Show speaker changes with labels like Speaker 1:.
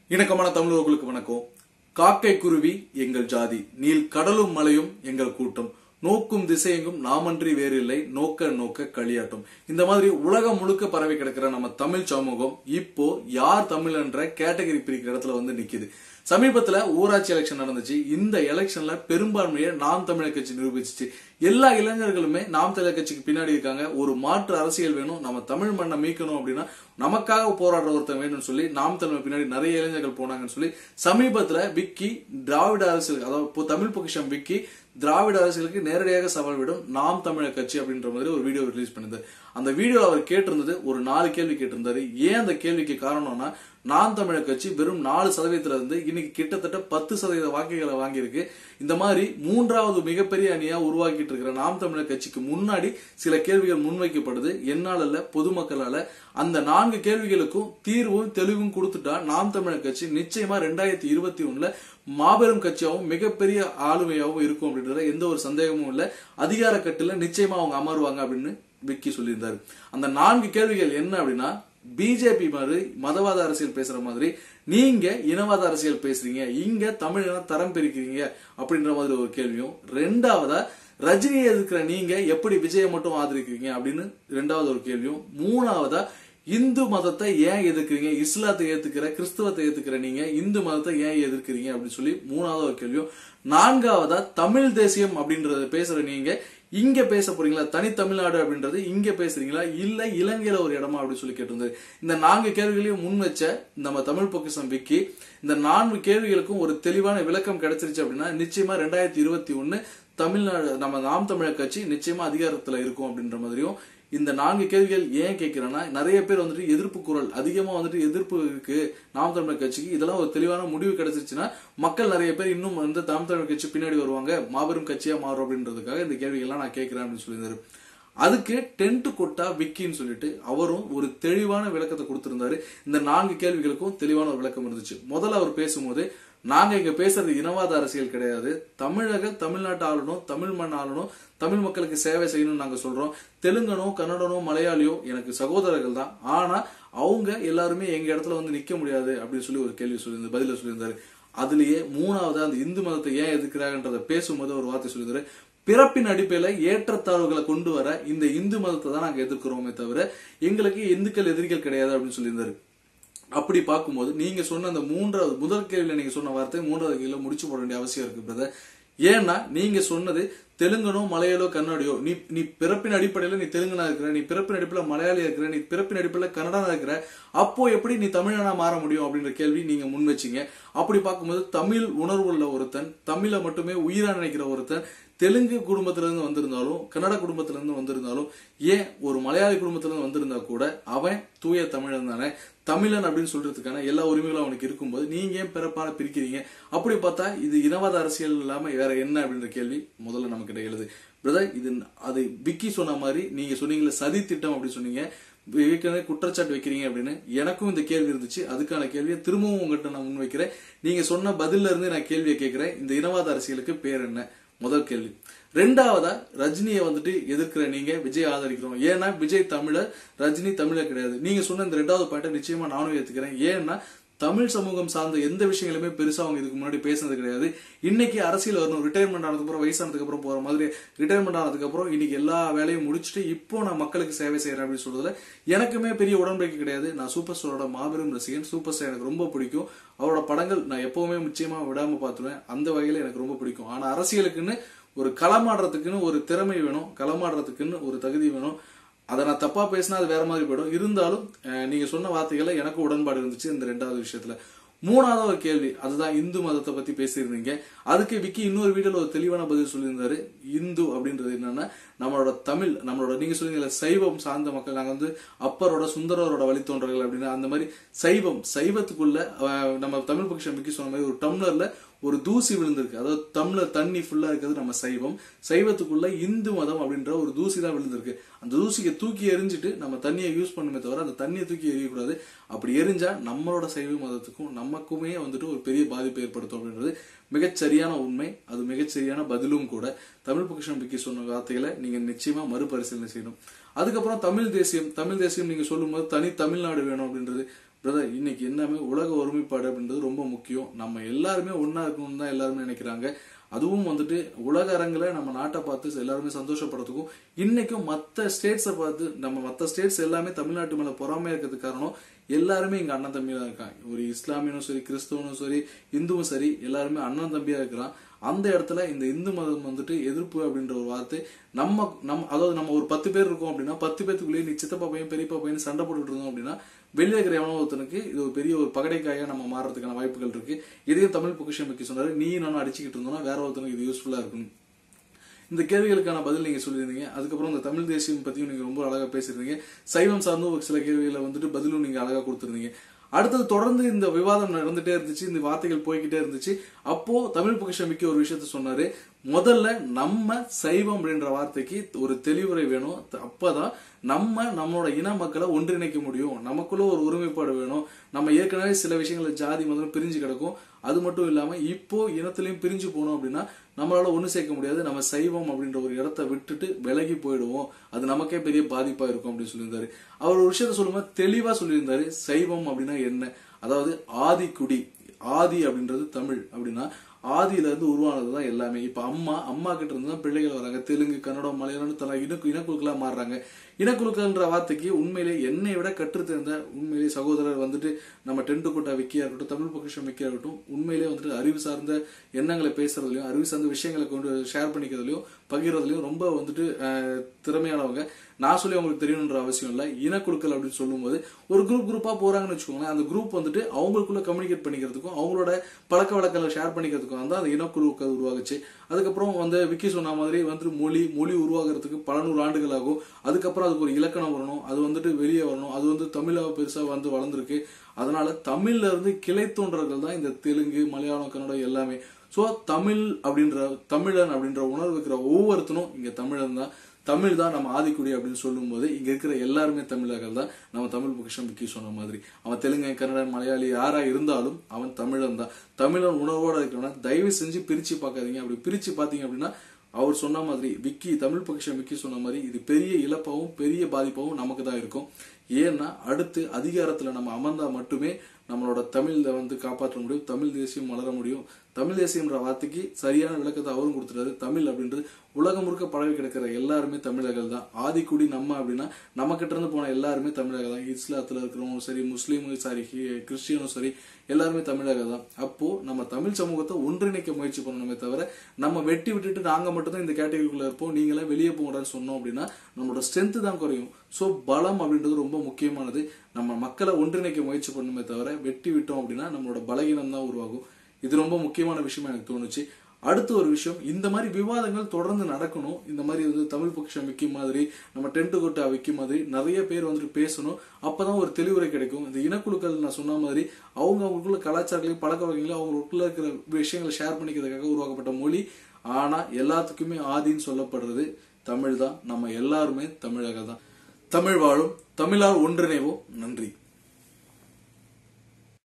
Speaker 1: இணக்கமான தமிழர்களுக்கு வணக்கம் காக்கை குருவி எங்கள் ஜாதி நீல் கடலும் மலையும் எங்கள் கூட்டம் நோக்கும் திசையெங்கும் நாமன்றி வேறில்லை நோக்க நோக்க களியாட்டம் இந்த மாதிரி உலகம் முழுக்க பரவி கிடக்கிற நம்ம தமிழ் சமூகம் இப்போ யார் தமிழ் என்ற கேட்டகரி பிரிக்கிற இடத்துல வந்து நிக்குது சமீபத்துல ஊராட்சி எலெக்ஷன் நடந்துச்சு இந்த எலெக்ஷன்ல பெரும்பான்மையை நாம் தமிழர் கட்சி நிரூபிச்சிச்சு எல்லா இளைஞர்களுமே நாம் தமிழர் கட்சிக்கு பின்னாடி இருக்காங்க ஒரு மாற்று அரசியல் வேணும் நம்ம தமிழ் மண்ணை மீட்கணும் அப்படின்னா நமக்காக போராடுற ஒருத்தன் வேணும்னு சொல்லி நாம் தமிழர் பின்னாடி நிறைய இளைஞர்கள் போனாங்கன்னு சொல்லி சமீபத்துல விக்கி திராவிட அரசியல் அதாவது இப்போ தமிழ் பொக்கிஷம் விக்கி திராவிட அரசியலுக்கு நேரடியாக சவால் விடும் நாம் தமிழர் கட்சி அப்படின்ற மாதிரி ஒரு வீடியோ ரிலீஸ் பண்ணிருந்தார் அந்த வீடியோ அவர் கேட்டிருந்தது ஒரு நாலு கேள்வி கேட்டிருந்தாரு ஏன் அந்த கேள்விக்கு காரணம்னா நாம் தமிழர் கட்சி வெறும் நாலு சதவீதத்துல இருந்து இன்னைக்கு கிட்டத்தட்ட பத்து சதவீத வாக்குகளை வாங்கியிருக்கு இந்த மாதிரி மூன்றாவது மிகப்பெரிய அணியா உருவாக்கிட்டு இருக்கிற நாம் தமிழர் கட்சிக்கு முன்னாடி சில கேள்விகள் முன்வைக்கப்படுது என்னால இல்ல பொதுமக்களால அந்த நான்கு கேள்விகளுக்கும் தீர்வும் தெளிவும் கொடுத்துட்டா நாம் தமிழர் கட்சி நிச்சயமா ரெண்டாயிரத்தி இருபத்தி ஒண்ணுல மாபெரும் கட்சியாகவும் மிகப்பெரிய ஆளுமையாகவும் இருக்கும் அப்படின்றத எந்த ஒரு சந்தேகமும் இல்ல அதிகார கட்டுல நிச்சயமா அவங்க அமருவாங்க அப்படின்னு விக்கி சொல்லியிருந்தாரு அந்த நான்கு கேள்விகள் என்ன அப்படின்னா பிஜேபி மாதிரி மதவாத அரசியல் பேசுற மாதிரி நீங்க இனவாத அரசியல் பேசுறீங்க இங்க தமிழன தரம் பிரிக்கிறீங்க அப்படின்ற மாதிரி ஒரு கேள்வியும் ரெண்டாவதா ரஜினியை எதிர்க்கிற நீங்க எப்படி விஜயை மட்டும் ஆதரிக்கிறீங்க அப்படின்னு ரெண்டாவது ஒரு கேள்வியும் மூணாவதா இந்து மதத்தை ஏன் எதிர்க்கிறீங்க இஸ்லாத்தை ஏத்துக்கிற கிறிஸ்தவத்தை ஏத்துக்கிற நீங்க இந்து மதத்தை ஏன் எதிர்க்கிறீங்க அப்படின்னு சொல்லி மூணாவது ஒரு கேள்வியும் நான்காவதா தமிழ் தேசியம் அப்படின்றத பேசுற நீங்க இங்க பேச போறீங்களா தனி தமிழ்நாடு அப்படின்றது இங்க பேசுறீங்களா இல்ல இலங்கையில ஒரு இடமா அப்படின்னு சொல்லி கேட்டிருந்தாரு இந்த நான்கு கேள்விகளையும் முன் வச்ச நம்ம தமிழ் பொக்கிசம் விக்கி இந்த நான்கு கேள்விகளுக்கும் ஒரு தெளிவான விளக்கம் கிடைச்சிருச்சு அப்படின்னா நிச்சயமா ரெண்டாயிரத்தி இருபத்தி ஒண்ணு தமிழ்நாடு நம்ம நாம் தமிழர் கட்சி நிச்சயமா அதிகாரத்துல இருக்கும் அப்படின்ற மாதிரியும் இந்த நான்கு கேள்விகள் ஏன் கேட்கிறேன்னா நிறைய பேர் வந்துட்டு எதிர்ப்பு குரல் அதிகமா வந்துட்டு எதிர்ப்பு இருக்கு நாம் தமிழர் கட்சிக்கு இதெல்லாம் ஒரு தெளிவான முடிவு கிடைச்சிருச்சுன்னா மக்கள் நிறைய பேர் இன்னும் வந்து நாம் தமிழர் கட்சி பின்னாடி வருவாங்க மாபெரும் கட்சியா மாறும் அப்படின்றதுக்காக இந்த கேள்விகள்லாம் நான் கேட்கிறேன் அப்படின்னு சொல்லியிருந்தாரு அதுக்கு டென்ட் கொட்டா விக்கின்னு சொல்லிட்டு அவரும் ஒரு தெளிவான விளக்கத்தை கொடுத்திருந்தாரு இந்த நான்கு கேள்விகளுக்கும் தெளிவான ஒரு விளக்கம் இருந்துச்சு முதல்ல அவர் பேசும்போது நாங்க இங்க பேசுறது இனவாத அரசியல் கிடையாது தமிழக தமிழ்நாட்டு ஆளணும் தமிழ் மண் ஆளணும் தமிழ் மக்களுக்கு சேவை செய்யணும்னு நாங்க சொல்றோம் தெலுங்கனோ கன்னடனோ மலையாளியோ எனக்கு சகோதரர்கள் தான் ஆனா அவங்க எல்லாருமே எங்க இடத்துல வந்து நிக்க முடியாது அப்படின்னு சொல்லி ஒரு கேள்வி சொல்லியிருந்தாரு பதில சொல்லியிருந்தாரு அதுலயே மூணாவது அந்த இந்து மதத்தை ஏன் எதிர்க்கிறாங்கன்றத பேசும்போது ஒரு வார்த்தை சொல்லியிருந்தாரு பிறப்பின் அடிப்படையில ஏற்றத்தாழ்வுகளை கொண்டு வர இந்த இந்து மதத்தை தான் நாங்க எதிர்க்கிறோமே தவிர எங்களுக்கு இந்துக்கள் எதிரிகள் கிடையாது அப்படின்னு சொல்லியிருந்தாரு அப்படி பார்க்கும்போது நீங்க சொன்ன அந்த மூன்றாவது முதல் கேள்வியில நீங்க சொன்ன வார்த்தை மூன்றாவது கேள்வியில முடிச்சு போட வேண்டிய அவசியம் இருக்கு பிரதர் ஏன்னா நீங்க சொன்னது தெலுங்கனோ மலையாளோ கன்னடியோ நீ நீ பிறப்பின் அடிப்படையில நீ தெலுங்கனா இருக்கிற நீ பிறப்பின் அடிப்படையில மலையாளியா இருக்கிற நீ பிறப்பின் அடிப்படையில கன்னடனா இருக்கிற அப்போ எப்படி நீ தமிழனா மாற முடியும் அப்படின்ற கேள்வி நீங்க முன் வச்சீங்க அப்படி பார்க்கும்போது தமிழ் உணர்வு உள்ள ஒருத்தன் தமிழை மட்டுமே உயிரா நினைக்கிற ஒருத்தன் தெலுங்கு குடும்பத்துல இருந்து வந்திருந்தாலும் கன்னட குடும்பத்துல இருந்து வந்திருந்தாலும் ஏன் ஒரு மலையாளி குடும்பத்துல இருந்து வந்திருந்தா கூட அவன் தூய தமிழன் தானே தமிழன் அப்படின்னு சொல்றதுக்கான எல்லா உரிமைகளும் அவனுக்கு இருக்கும்போது நீங்க ஏன் பிறப்பால பிரிக்கிறீங்க அப்படி பார்த்தா இது இனவாத அரசியல் இல்லாம வேற என்ன அப்படின்ற கேள்வி முதல்ல நம்ம கிட்ட எழுது பிரதர் இது அது விக்கி சொன்ன மாதிரி நீங்க சொன்னீங்கல்ல சதி திட்டம் அப்படின்னு சொன்னீங்க ஏற்கனவே குற்றச்சாட்டு வைக்கிறீங்க அப்படின்னு எனக்கும் இந்த கேள்வி இருந்துச்சு அதுக்கான கேள்வியை திரும்பவும் உங்ககிட்ட நான் முன்வைக்கிறேன் நீங்க சொன்ன பதில்ல இருந்து நான் கேள்வியை கேட்கிறேன் இந்த இனவாத அரசியலுக்கு பேர் என்ன முதல் கேள்வி ரெண்டாவதா ரஜினியை வந்துட்டு எதிர்க்கிற நீங்க விஜய் ஆதரிக்கிறோம் ஏன்னா விஜய் தமிழர் ரஜினி தமிழர் கிடையாது நீங்க சொன்ன இந்த ரெண்டாவது பாயிண்ட்டை நிச்சயமா நானும் ஏத்துக்கிறேன் ஏன்னா தமிழ் சமூகம் சார்ந்த எந்த விஷயங்களுமே பெருசா அவங்க இதுக்கு முன்னாடி பேசுனது கிடையாது இன்னைக்கு அரசியல் வரணும் ரிட்டையர்மெண்ட் ஆனதுக்கு அப்புறம் வயசானதுக்கு அப்புறம் போற மாதிரி ரிட்டையர்மெண்ட் ஆனதுக்கு அப்புறம் இன்னைக்கு எல்லா வேலையும் முடிச்சுட்டு இப்போ நான் மக்களுக்கு சேவை செய்யறேன் அப்படின்னு சொல்றதுல எனக்குமே பெரிய உடன்படிக்கை கிடையாது நான் சூப்பர் ஸ்டாரோட மாபெரும் ரசிகன் சூப்பர் ஸ்டார் எனக்கு ரொம்ப பிடிக்கும் அவரோட படங்கள் நான் எப்பவுமே நிச்சயமா விடாம பார்த்துருவேன் அந்த வகையில எனக்கு ரொம்ப பிடிக்கும் ஆனா அரசியலுக்குன்னு ஒரு களமாடுறதுக்குன்னு ஒரு திறமை வேணும் களமாடுறதுக்குன்னு ஒரு தகுதி வேணும் அதை நான் தப்பா பேசினா அது வேற மாதிரி போயிடும் இருந்தாலும் அஹ், நீங்க சொன்ன வார்த்தைகள்ல எனக்கு உடன்பாடு இருந்துச்சு இந்த ரெண்டாவது விஷயத்துல மூணாவது ஒரு கேள்வி அதுதான் இந்து மதத்தை பத்தி பேசியிருந்தீங்க அதுக்கு விக்கி இன்னொரு வீடியோல ஒரு தெளிவான பதில் சொல்லியிருந்தாரு இந்து அப்படின்றது என்னன்னா நம்மளோட தமிழ் நம்மளோட நீங்க சொல்லுவீங்கல்ல சைவம் சார்ந்த மக்கள் நாங்க வந்து அப்பரோட சுந்தரரோட வழித்தோன்றர்கள் அப்படின்னு அந்த மாதிரி சைவம் சைவத்துக்குள்ள அஹ், நம்ம தமிழ் பக்ஷம் விக்கி சொன்ன மாதிரி ஒரு டம்ளர்ல ஒரு தூசி விழுந்திருக்கு அதாவது டம்ளர் தண்ணி ஃபுல்லா இருக்கிறது நம்ம சைவம் சைவத்துக்குள்ள இந்து மதம் அப்படின்ற ஒரு தூசி தான் விழுந்திருக்கு அந்த தூசியை தூக்கி எரிஞ்சிட்டு நம்ம தண்ணியை யூஸ் பண்ணுமே தவிர அந்த தண்ணியை தூக்கி எரியக்கூடாது அப்படி எரிஞ்சா நம்மளோட சைவ மதத்துக்கும் நமக்குமே வந்துட்டு ஒரு பெரிய பாதிப்பு ஏற்படுத்தும் அப்படின்றது மிகச்சரியான உண்மை அது மிகச்சரியான பதிலும் கூட தமிழ் பொக்கிஷம் விக்கி சொன்ன வார்த்தைகளை நீங்க நிச்சயமா மறுபரிசீலனை செய்யணும் அதுக்கப்புறம் தமிழ் தேசியம் தமிழ் தேசியம் நீங்க சொல்லும்போது தனி தமிழ்நாடு வேணும் அப்படின்றது பிரதர் இன்னைக்கு என்னமே உலக ஒருமைப்பாடு அப்படின்றது ரொம்ப முக்கியம் நம்ம எல்லாருமே ஒண்ணா இருக்கணும்னு தான் எல்லாருமே நினைக்கிறாங்க அதுவும் வந்துட்டு உலக அரங்குல நம்ம நாட்டை பார்த்து எல்லாருமே சந்தோஷப்படுறதுக்கும் இன்னைக்கும் மத்த ஸ்டேட்ஸை பார்த்து நம்ம மத்த ஸ்டேட்ஸ் எல்லாமே தமிழ்நாட்டு மேல பொறாமையா இருக்கிறதுக்கு காரணம் எல்லாருமே இங்க அண்ணன் தம்பியா இருக்காங்க ஒரு இஸ்லாமியனும் சரி கிறிஸ்தவனும் சரி இந்துவும் சரி எல்லாருமே அண்ணன் தம்பியா இருக்கிறான் அந்த இடத்துல இந்த இந்து மதம் வந்துட்டு எதிர்ப்பு அப்படின்ற ஒரு வார்த்தை நம்ம நம்ம அதாவது நம்ம ஒரு பத்து பேர் இருக்கோம் அப்படின்னா பத்து பேத்துக்குள்ளேயே நீ சித்தப்பா பையன் பெரியப்பா பையன் சண்டை போட்டுட்டு இருந்தோம் அப்படின்னா வெளியே இருக்கிற எவனோ ஒருத்தனுக்கு இது ஒரு பெரிய ஒரு பகடைக்காயா நம்ம மாறதுக்கான வாய்ப்புகள் இருக்கு இதையும் தமிழ் பொக்கிஷம் வைக்க சொன்னாரு நீ நானும் அடிச்சுக்கிட்டு இருந்தோம்னா வேற ஒருத்தனுக்கு இது யூஸ்ஃபுல்லா இருக்கும் இந்த கேள்விகளுக்கான பதில் நீங்க சொல்லியிருந்தீங்க அதுக்கப்புறம் இந்த தமிழ் தேசியம் பத்தியும் நீங்க ரொம்ப அழகா பேசியிருந்தீங்க சைவம் சார்ந்தும் ஒரு சில கேள்விகளை வந்துட்டு பதிலும் நீங்க அழகா கொடுத்திருந்தீங்க அடுத்தது தொடர்ந்து இந்த விவாதம் நடந்துட்டே இருந்துச்சு இந்த வார்த்தைகள் போய்கிட்டே இருந்துச்சு அப்போ தமிழ் பொக்கிஷம் மிக்க ஒரு விஷயத்த சொன்னாரு முதல்ல நம்ம சைவம் அப்படின்ற வார்த்தைக்கு ஒரு தெளிவுரை வேணும் அப்பதான் நம்ம நம்மளோட இன மக்களை ஒன்றிணைக்க முடியும் நமக்குள்ள ஒரு ஒருமைப்பாடு வேணும் நம்ம ஏற்கனவே சில விஷயங்களை ஜாதி மதம் பிரிஞ்சு கிடக்கும் அது மட்டும் இல்லாம இப்போ இனத்திலையும் பிரிஞ்சு போனோம் அப்படின்னா நம்மளால ஒண்ணு சேர்க்க முடியாது நம்ம சைவம் அப்படின்ற ஒரு இடத்த விட்டுட்டு விலகி போயிடுவோம் அது நமக்கே பெரிய பாதிப்பா இருக்கும் அப்படின்னு சொல்லியிருந்தாரு அவர் ஒரு விஷயத்த சொல்லும்போது தெளிவா சொல்லியிருந்தாரு சைவம் அப்படின்னா என்ன அதாவது ஆதிக்குடி ஆதி அப்படின்றது தமிழ் அப்படின்னா ஆதியில இருந்து உருவானதுதான் எல்லாமே இப்ப அம்மா அம்மா கிட்ட இருந்து தான் பிள்ளைகள் வராங்க தெலுங்கு கன்னடம் மலையாளம் தலா இனக்கு இனக்குழுக்களா மாறுறாங்க இனக்குழுக்கள்ன்ற வார்த்தைக்கு உண்மையிலே என்னை விட கற்றுத்தேர்ந்த உண்மையிலே சகோதரர் வந்துட்டு நம்ம டென்ட் கூட்டா விக்கியா இருக்கட்டும் தமிழ் பொக்கிஷம் விக்கியா இருக்கட்டும் உண்மையிலே வந்துட்டு அறிவு சார்ந்த எண்ணங்களை பேசுறதுலயும் அறிவு சார்ந்த விஷயங்களை கொண்டு ஷேர் பண்ணிக்கிறதுலயும் பகிர்றதுலயும் ரொம்ப வந்துட்டு அஹ், திறமையானவங்க நான் சொல்லி அவங்களுக்கு தெரியணுன்ற அவசியம் இல்லை இனக்குழுக்கள் அப்படின்னு சொல்லும்போது ஒரு குரூப் குரூப்பா போறாங்கன்னு வச்சுக்கோங்களேன் அந்த குரூப் வந்துட்டு அவங்களுக்குள்ள கம்யூனிகேட் பண்ணிக்கிறதுக்கும் அவங்களோட பழக்க வழக்கங்களை ஷேர் பண்ணிக்கிறதுக்கும் வந்து அந்த இனக்குழுக்கள் உருவாகுச்சு அதுக்கப்புறம் வந்து விக்கி சொன்ன மாதிரி வந்துட்டு மொழி மொழி உருவாகிறதுக்கு பல நூறு ஆண்டுகள் ஆகும் அதுக்கப்புறம் அதுக்கு ஒரு இலக்கணம் வரணும் அது வந்துட்டு வெளியே வரணும் அது வந்து தமிழா பெருசா வந்து வளர்ந்துருக்கு அதனால தமிழ்ல இருந்து கிளை தோன்றர்கள் தான் இந்த தெலுங்கு மலையாளம் கன்னடம் எல்லாமே சோ தமிழ் அப்படின்ற தமிழன் அப்படின்ற உணர்வு இருக்கிற ஒவ்வொருத்தனும் இங்க தமிழன் தான் தமிழ் தான் நம்ம ஆதிக்குடி அப்படின்னு சொல்லும்போது இங்க இருக்கிற எல்லாருமே தமிழர்கள் தான் நம்ம தமிழ் பொக்கிஷம் விக்கி சொன்ன மாதிரி அவன் தெலுங்கு கன்னடன் மலையாளி யாரா இருந்தாலும் அவன் தமிழன் தான் தமிழன் உணர்வோட இருக்கிறவன தயவு செஞ்சு பிரிச்சு பார்க்காதீங்க அப்படி பிரிச்சு பாத்தீங்க அப்படின்னா அவர் சொன்ன மாதிரி விக்கி தமிழ் பொக்கிஷம் விக்கி சொன்ன மாதிரி இது பெரிய இழப்பாவும் பெரிய பாதிப்பாவும் நமக்கு தான் இருக்கும் ஏன்னா அடுத்து அதிகாரத்துல நம்ம அமர்ந்தா மட்டுமே நம்மளோட தமிழ்ல வந்து காப்பாற்ற முடியும் தமிழ் தேசியம் வளர முடியும் தமிழ் தேசியம்ன்ற வார்த்தைக்கு சரியான விளக்கத்தை அவரும் கொடுத்துட்டாரு தமிழ் அப்படின்றது உலகம் முழுக்க பழகி கிடக்கிற எல்லாருமே தமிழர்கள் தான் ஆதிக்குடி நம்ம அப்படின்னா நம்ம கிட்ட இருந்து போன எல்லாருமே தமிழர்கள் தான் இஸ்லாத்துல இருக்கிறவங்க சரி முஸ்லீமும் சரி ஹி- கிறிஸ்டியனும் சரி எல்லாருமே தமிழர்கள் தான் அப்போ நம்ம தமிழ் சமூகத்தை ஒன்றிணைக்க முயற்சி பண்ணணுமே தவிர நம்ம வெட்டி விட்டுட்டு நாங்க மட்டும்தான் இந்த கேட்டகரிக்குள்ள இருப்போம் நீங்களே வெளியே போங்கடான்னு சொன்னோம் அப்படின்னா நம்மளோட ஸ்ட்ரென்த் தான் குறையும் சோ பலம் அப்படின்றது ரொம்ப முக்கியமானது நம்ம மக்களை ஒன்றிணைக்க முயற்சி பண்ணணுமே தவிர வெட்டி விட்டோம் அப்படின்னா நம்மளோட பலகீனம் தான் உருவாகும் இது ரொம்ப முக்கியமான விஷயமா எனக்கு தோணுச்சு அடுத்த ஒரு விஷயம் இந்த மாதிரி விவாதங்கள் தொடர்ந்து நடக்கணும் இந்த மாதிரி வந்து தமிழ் பக்ஷம் விக்கி மாதிரி நம்ம டென்ட் கொட்டா விக்கி மாதிரி நிறைய பேர் வந்துட்டு பேசணும் அப்பதான் ஒரு தெளிவுரை கிடைக்கும் இந்த இனக்குழுக்கள் நான் சொன்ன மாதிரி அவங்க அவங்களுக்குள்ள கலாச்சாரங்களையும் பழக்க வகைகளையும் அவங்களுக்குள்ள இருக்கிற விஷயங்களை ஷேர் பண்ணிக்கிறதுக்காக உருவாக்கப்பட்ட மொழி ஆனா எல்லாத்துக்குமே ஆதின்னு சொல்லப்படுறது தமிழ் தான் நம்ம எல்லாருமே தமிழக தான் தமிழ் வாழும் தமிழால் ஒன்றிணைவோம் நன்றி